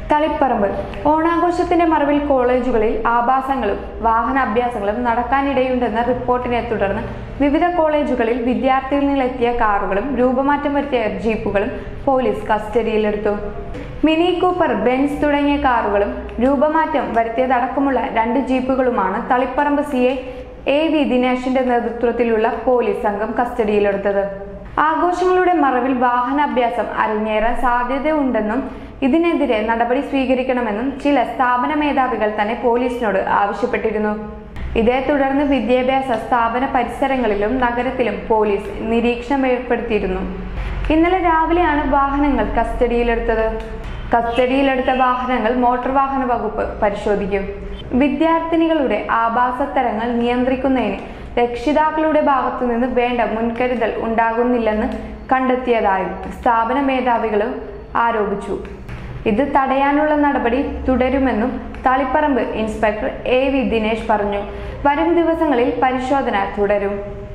തളിപ്പറമ്പ് ഓണാഘോഷത്തിന്റെ മറവിൽ കോളേജുകളിൽ ആഭാസങ്ങളും വാഹനാഭ്യാസങ്ങളും നടക്കാനിടയുണ്ടെന്ന റിപ്പോർട്ടിനെ തുടർന്ന് വിവിധ കോളേജുകളിൽ വിദ്യാർത്ഥികളിൽ നിന്നെത്തിയ കാറുകളും രൂപമാറ്റം വരുത്തിയ ജീപ്പുകളും പോലീസ് കസ്റ്റഡിയിലെടുത്തു മിനി കൂപ്പർ ബെൻസ് തുടങ്ങിയ കാറുകളും രൂപമാറ്റം വരുത്തിയതടക്കമുള്ള രണ്ട് ജീപ്പുകളുമാണ് Taliparamba C A A V ദിനേശിന്റെ നേതൃത്വത്തിലുള്ള പോലീസ് സംഘം കസ്റ്റഡിയിലെടുത്തത് ആഘോഷങ്ങളുടെ മറവിൽ വാഹനാഭ്യാസം അരങ്ങേറാൻ സാധ്യതയുണ്ടെന്നും ഇതിനെതിരെ നടപടി സ്വീകരിക്കണമെന്നും ചില സ്ഥാപന മേധാവികൾ തന്നെ പോലീസിനോട് ആവശ്യപ്പെട്ടിരുന്നു ഇതേ തുടർന്ന് വിദ്യാഭ്യാസ സ്ഥാപന പരിസരങ്ങളിലും നഗരത്തിലും പോലീസ് നിരീക്ഷണം ഏർപ്പെടുത്തിയിരുന്നു ഇന്നലെ രാവിലെയാണ് വാഹനങ്ങൾ കസ്റ്റഡിയിലെടുത്തത് കസ്റ്റഡിയിലെടുത്ത വാഹനങ്ങൾ മോട്ടോർ വാഹന വകുപ്പ് പരിശോധിക്കും വിദ്യാർത്ഥിനികളുടെ ആഭാസത്തരങ്ങൾ നിയന്ത്രിക്കുന്നതിന് രക്ഷിതാക്കളുടെ ഭാഗത്തു നിന്ന് വേണ്ട മുൻകരുതൽ ഉണ്ടാകുന്നില്ലെന്ന് കണ്ടെത്തിയതായും സ്ഥാപന മേധാവികളും ആരോപിച്ചു ഇത് തടയാനുള്ള നടപടി തുടരുമെന്നും Taliparamba inspector A V Dinesh പറഞ്ഞു വരും ദിവസങ്ങളിൽ പരിശോധന തുടരും